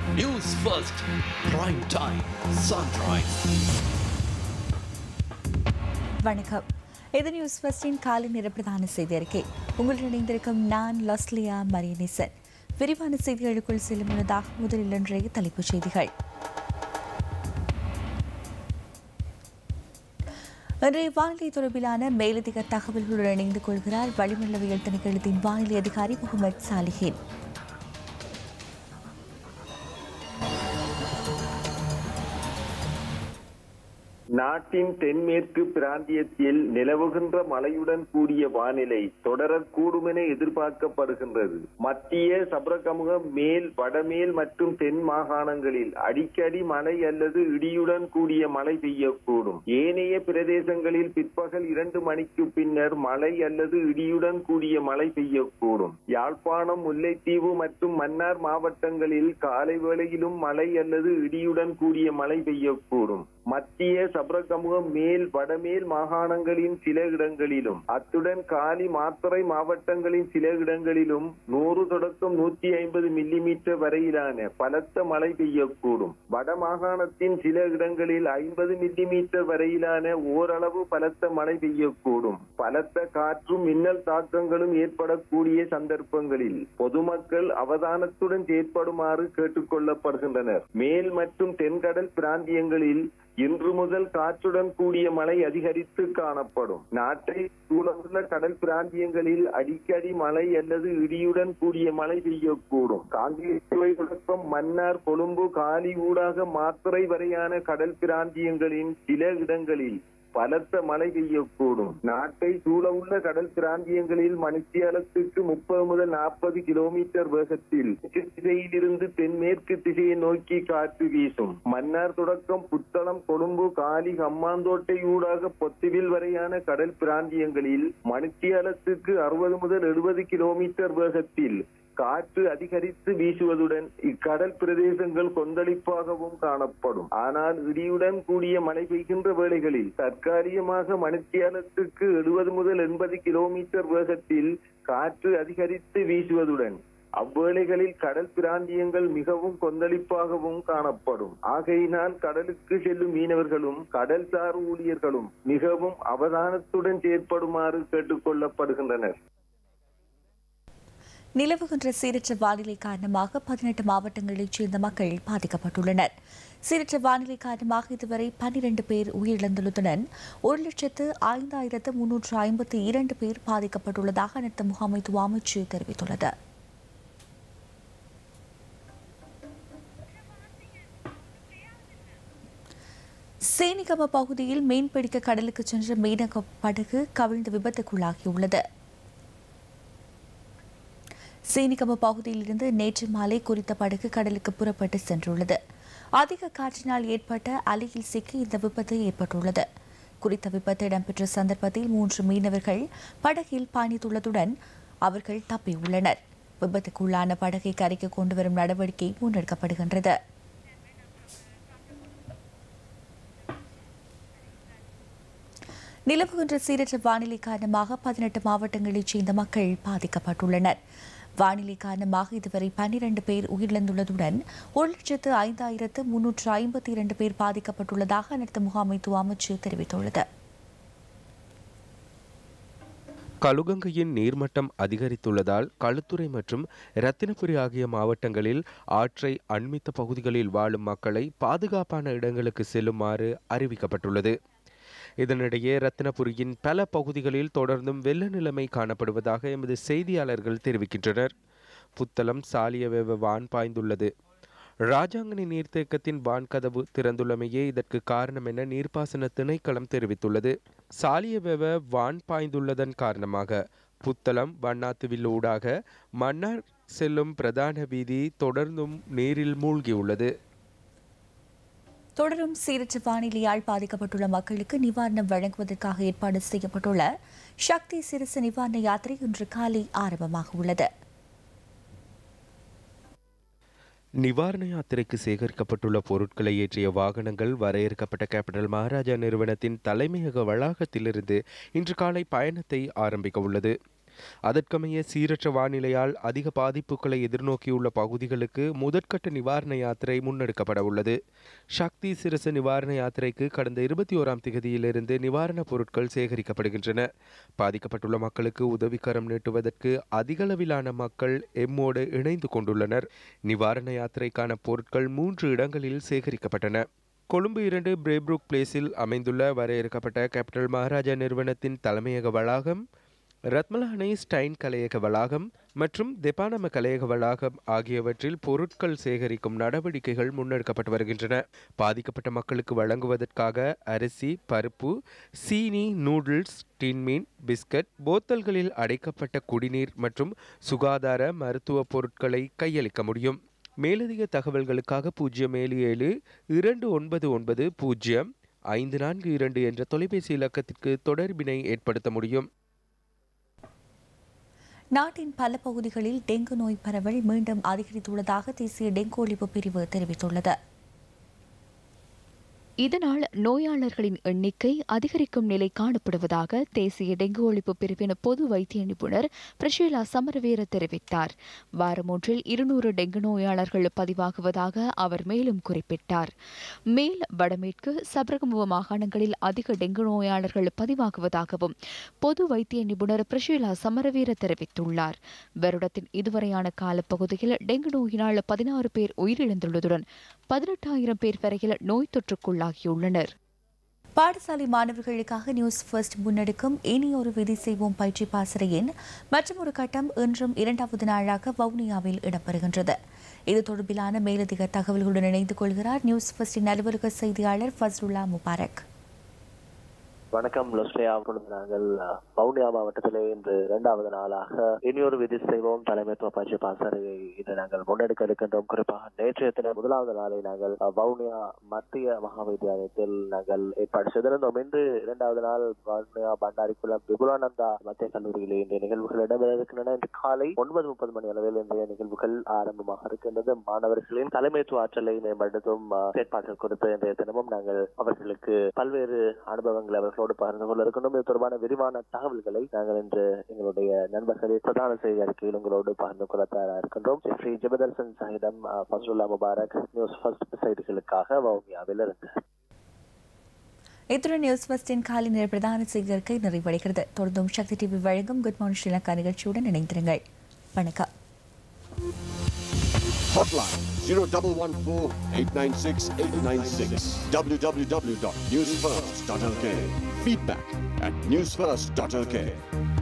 news first prime time sunrise வணக்கம் இது news ஃபர்ஸ்டின் காலை நேர பிரதான செய்தி அறிக்கை உங்களுடன் இணைந்திருக்கும் நான் லஸ்லியா மரியனிசன் விரிவான செய்திகளுக்குள் செல்லும் முன்னதாக முதலில் இன்றைய தலைப்புச் செய்திகள் இன்றைய வானிலை தொடர்பிலான மேலதிக தகவல்களுடன் இணைந்து கொள்கிறார் வளிமண்டலவியல் திணைக்களத்தின் வானிலை அதிகாரி முகமது சாலிஹின் நாட்டின் தென்மேற்கு பிராந்தியத்தில் நிலவுகின்ற மழையுடன் கூடிய வானிலை தொடரக்கூடும் என எதிர்பார்க்கப்படுகின்றது மத்திய சபரகமுக மேல் வடமேல் மற்றும் தென் மாகாணங்களில் அடிக்கடி மழை அல்லது இடியுடன் கூடிய மழை பெய்யக்கூடும் ஏனைய பிரதேசங்களில் பிற்பகல் இரண்டு மணிக்கு பின்னர் மழை அல்லது இடியுடன் கூடிய மழை பெய்யக்கூடும் யாழ்ப்பாணம் முல்லைத்தீவு மற்றும் மன்னார் மாவட்டங்களில் காலை வேளையிலும் மழை அல்லது இடியுடன் கூடிய மழை பெய்யக்கூடும் மத்திய சபரகமுகம் மேல் வடமேல் மாகாணங்களின் சில இடங்களிலும் அத்துடன் காலி மாத்தறை மாவட்டங்களின் சில இடங்களிலும் நூறு தொடக்கம் நூற்றி ஐம்பது மில்லிமீட்டர் வரையிலான பலத்த மழை பெய்யக்கூடும் வட மாகாணத்தின் சில இடங்களில் ஐம்பது மில்லிமீட்டர் வரையிலான ஓரளவு பலத்த மழை பெய்யக்கூடும் பலத்த காற்றும் மின்னல் தாக்கங்களும் ஏற்படக்கூடிய சந்தர்ப்பங்களில் பொதுமக்கள் அவதானத்துடன் செயற்படுமாறு கேட்டுக் கொள்ளப்படுகின்றனர் மேல் மற்றும் தென்கடல் பிராந்தியங்களில் இன்று முதல் காற்றுடன் கூடிய மழை அதிகரித்து காணப்படும் நாட்டை சூழவுள்ள கடல் பிராந்தியங்களில் அடிக்கடி மழை அல்லது இடியுடன் கூடிய மழை பெய்யக்கூடும் காங்கேசுவை தொடக்கம் மன்னார் கொழும்பு காலி ஊடாக மாத்திரை வரையான கடல் பிராந்தியங்களின் சில இடங்களில் பலத்த மழை பெய்யக்கூடும் நாட்டை சூழவுள்ள கடல் பிராந்தியங்களில் மணித்தியாலத்துக்கு முப்பது முதல் நாற்பது கிலோமீட்டர் வேகத்தில் தெற்கு திசையிலிருந்து தென்மேற்கு திசையை நோக்கி காற்று வீசும் மன்னார் தொடக்கம் புத்தளம் கொழும்பு காலி ஹம்மாந்தோட்டை ஊடாக பொத்துவில் வரையான கடல் பிராந்தியங்களில் மணித்தியாலத்துக்கு அறுபது முதல் எழுபது கிலோமீட்டர் வேகத்தில் காற்று அதிகரித்து வீசுவதுடன் இக்கடல் பிரதேசங்கள் கொந்தளிப்பாகவும் காணப்படும் ஆனால் இடியுடன் கூடிய மழை பெய்கின்ற வேளைகளில் தற்காலிகமாக மணித்தியாலத்துக்கு எழுபது முதல் எண்பது கிலோமீட்டர் வேகத்தில் காற்று அதிகரித்து வீசுவதுடன் அவ்வேளைகளில் கடல் பிராந்தியங்கள் மிகவும் கொந்தளிப்பாகவும் காணப்படும் ஆகையினால் கடலுக்கு செல்லும் மீனவர்களும் கடல்சார் ஊழியர்களும் மிகவும் அவதானத்துடன் செயற்படுமாறு கேட்டுக் கொள்ளப்படுகின்றனர் நிலவுகின்ற சீரற்ற வானிலை காரணமாக பதினெட்டு மாவட்டங்களைச் சேர்ந்த மக்கள் பாதிக்கப்பட்டுள்ளனர் சீரற்ற வானிலை காரணமாக இதுவரை பன்னிரண்டு பேர் உயிரிழந்துள்ளதுடன் ஒரு லட்சத்து ஐந்தாயிரத்து முன்னூற்று ஐம்பத்தி இரண்டு பேர் பாதிக்கப்பட்டுள்ளதாக அனைத்து முகாமைத்துவ அமைச்சு தெரிவித்துள்ளது சேனிகம பகுதியில் மீன்பிடிக்க கடலுக்கு சென்ற மீனக படகு கவிழ்ந்து விபத்துக்குள்ளாகியுள்ளது சீனிகம பகுதியிலிருந்து நேற்று மாலை குறித்த படகு கடலுக்கு புறப்பட்டு சென்றுள்ளது அதிக காற்றினால் ஏற்பட்ட அலையில் சிக்கி இந்த விபத்து ஏற்பட்டுள்ளது குறித்த விபத்து இடம்பெற்ற சந்தர்ப்பத்தில் மூன்று மீனவர்கள் படகில் பயணித்துள்ளதுடன் அவர்கள் தப்பியுள்ளனர் விபத்துக்குள்ளான படகை கரைக்கு கொண்டு வரும் நடவடிக்கை முன்னெடுக்கப்படுகின்றது நிலவுகின்ற சீரற்ற வானிலை காரணமாக பதினெட்டு மாவட்டங்களைச் சேர்ந்த மக்கள் பாதிக்கப்பட்டுள்ளனர் வானிலை காரணமாக இதுவரை பன்னிரண்டு பேர் உயிரிழந்துள்ளதுடன் ஒரு லட்சத்து ஐந்தாயிரத்து முன்னூற்று ஐம்பத்தி இரண்டு பேர் பாதிக்கப்பட்டுள்ளதாக அனைத்து முகாமைத்துவ அமைச்சு தெரிவித்துள்ளது கலுகங்கையின் நீர்மட்டம் அதிகரித்துள்ளதால் களுத்துறை மற்றும் ரத்தினபுரி ஆகிய மாவட்டங்களில் ஆற்றை அண்மித்த பகுதிகளில் வாழும் மக்களை பாதுகாப்பான இடங்களுக்கு செல்லுமாறு அறிவிக்கப்பட்டுள்ளது இதனிடையே ரத்தினபுரியின் பல பகுதிகளில் தொடர்ந்தும் வெள்ள நிலைமை காணப்படுவதாக எமது செய்தியாளர்கள் தெரிவிக்கின்றனர் புத்தளம் சாலியவேவ வான் பாய்ந்துள்ளது ராஜாங்கனி நீர்த்தேக்கத்தின் வான் கதவு திறந்துள்ளமையே இதற்கு காரணம் என நீர்ப்பாசன திணைக்களம் தெரிவித்துள்ளது சாலியவேவ வான் பாய்ந்துள்ளதன் காரணமாக புத்தளம் வண்ணாத்துவில் ஊடாக மன்னார் செல்லும் பிரதான வீதி தொடர்ந்தும் நீரில் மூழ்கியுள்ளது தொடரும் சீரற்ற வானிலையால் பாதிக்கப்பட்டுள்ள மக்களுக்கு நிவாரணம் வழங்குவதற்காக ஏற்பாடு செய்யப்பட்டுள்ள சக்தி சிறுசு நிவாரண யாத்திரை இன்று காலை ஆரம்பமாக உள்ளது நிவாரண யாத்திரைக்கு சேகரிக்கப்பட்டுள்ள பொருட்களை ஏற்றிய வாகனங்கள் வரையறுக்கப்பட்ட கேபிட்டல் மகாராஜா நிறுவனத்தின் தலைமையக வளாகத்திலிருந்து இன்று காலை பயணத்தை ஆரம்பிக்க உள்ளது அதற்கமைய சீரற்ற வானிலையால் அதிக பாதிப்புகளை எதிர்நோக்கியுள்ள பகுதிகளுக்கு முதற்கட்ட நிவாரண யாத்திரை முன்னெடுக்கப்பட உள்ளது சக்தி சிரச நிவாரண யாத்திரைக்கு கடந்த இருபத்தி ஓராம் திகதியிலிருந்து நிவாரணப் பொருட்கள் சேகரிக்கப்படுகின்றன பாதிக்கப்பட்டுள்ள மக்களுக்கு உதவிக்கரம் நீட்டுவதற்கு அதிகளவிலான மக்கள் எம்மோடு இணைந்து கொண்டுள்ளனர் நிவாரண யாத்திரைக்கான பொருட்கள் மூன்று இடங்களில் சேகரிக்கப்பட்டன கொழும்பு இரண்டு பிரேப்ரூக் பிளேஸில் அமைந்துள்ள வரையறுக்கப்பட்ட கேபிட்டல் மகாராஜா நிறுவனத்தின் தலைமையக வளாகம் ரத்மலானை ஸ்டைன் கலையக வளாகம் மற்றும் தெப்பானம கலையக வளாகம் ஆகியவற்றில் பொருட்கள் சேகரிக்கும் நடவடிக்கைகள் முன்னெடுக்கப்பட்டு வருகின்றன பாதிக்கப்பட்ட மக்களுக்கு வழங்குவதற்காக அரிசி பருப்பு சீனி நூடுல்ஸ் டின்மீன் பிஸ்கட் போத்தல்களில் அடைக்கப்பட்ட குடிநீர் மற்றும் சுகாதார மருத்துவ பொருட்களை கையளிக்க முடியும் மேலதிக தகவல்களுக்காக பூஜ்ஜியம் ஏழு ஏழு இரண்டு ஒன்பது ஒன்பது பூஜ்ஜியம் ஐந்து நான்கு இரண்டு என்ற தொலைபேசி இலக்கத்திற்கு தொடர்பினை ஏற்படுத்த முடியும் நாட்டின் பல பகுதிகளில் டெங்கு நோய் பரவல் மீண்டும் அதிகரித்துள்ளதாக தேசிய டெங்கு ஒழிப்பு பிரிவு தெரிவித்துள்ளது இதனால் நோயாளர்களின் எண்ணிக்கை அதிகரிக்கும் நிலை காணப்படுவதாக தேசிய டெங்கு ஒழிப்பு பிரிவின் பொது வைத்திய நிபுணர் பிரஷீலா சமரவீர தெரிவித்தார் வாரம் ஒன்றில் இருநூறு டெங்கு நோயாளர்கள் பதிவாகுவதாக அவர் மேலும் குறிப்பிட்டார் மேல் வடமேற்கு சபரகமுவ மாகாணங்களில் அதிக டெங்கு நோயாளர்கள் பதிவாகுவதாகவும் பொது வைத்திய நிபுணர் பிரஷீலா சமரவீர தெரிவித்துள்ளார் வருடத்தின் இதுவரையான காலப்பகுதியில் டெங்கு நோயினால் பதினாறு பேர் உயிரிழந்துள்ளதுடன் பதினெட்டாயிரம் பேர் வரையில் நோய் தொற்றுக்குள்ளாகியுள்ளனர் பாடசாலை மாணவர்களுக்காக நியூஸ் ஃபர்ஸ்ட் முன்னெடுக்கும் இனியொரு விதி செய்வோம் பயிற்சி பாசறையின் மற்றும் ஒரு கட்டம் இன்றும் இரண்டாவது நாளாக வவுனியாவில் இடம்பெறுகின்றது இது தொடர்பிலான மேலதிக தகவல்களுடன் இணைந்து கொள்கிறார் நியூஸ் ஃபர்ஸ்டின் அலுவலக செய்தியாளர் ஃபஸ்ருல்லா முபாரக் வணக்கம் லொஸ்லியா பொழுது நாங்கள் அஹ், வவுனியா மாவட்டத்திலே இன்று இரண்டாவது நாளாக இனியொரு விதி செய்வோம் தலைமைத்துவ பயிற்சி பாசறையை இன்று நாங்கள் முன்னெடுக்க இருக்கின்றோம் குறிப்பாக நேற்றைய தினம் முதலாவது நாளை நாங்கள் அஹ், வவுனியா மத்திய மகாவித்தியாலயத்தில் நாங்கள் ஏற்பாடு செய்திருந்தோம் இன்று இரண்டாவது நாள் வவுனியா பண்டாரிக்குளம் விபுலானந்தா மத்திய கல்லூரியிலே இன்றைய நிகழ்வுகள் இடம்பெற இருக்கின்றன இன்று காலை ஒன்பது முப்பது மணி அளவில் இன்றைய நிகழ்வுகள் ஆரம்பமாக இருக்கின்றது மாணவர்களின் தலைமைத்துவ ஆற்றலை மேம்படுத்தும் அஹ், செயற்பாடுகள் குறித்து இன்றைய தினமும் நாங்கள் அவர்களுக்கு பல்வேறு அனுபவங்களை அவர்களோடு பகிர்ந்து கொள்ள இருக்கின்றோம் இது தொடர்பான விரிவான தகவல்களை நாங்கள் இன்று எங்களுடைய நண்பர்களின் பிரதான செய்தி அறிக்கையில் உங்களோடு பகிர்ந்து கொள்ள தயாராக இருக்கின்றோம் ஸ்ரீ ஜெபதர்சன் சாஹிதம் ஃபஸ்ருல்லா முபாரக் நியூஸ் ஃபர்ஸ்ட் செய்திகளுக்காக வவுனியாவில் இருந்து இத்துடன் நியூஸ் ஃபர்ஸ்டின் காலை நேர பிரதான செய்தி அறிக்கை நிறைவடைகிறது தொடர்ந்தும் சக்தி டிவி வழங்கும் குட் மார்னிங் ஸ்ரீலங்கா நிகழ்ச்சியுடன் இணைந்திருங்கள் வணக்கம் Hotline 0114-896-896 www.newsfirst.lk Feedback at newsfirst.lk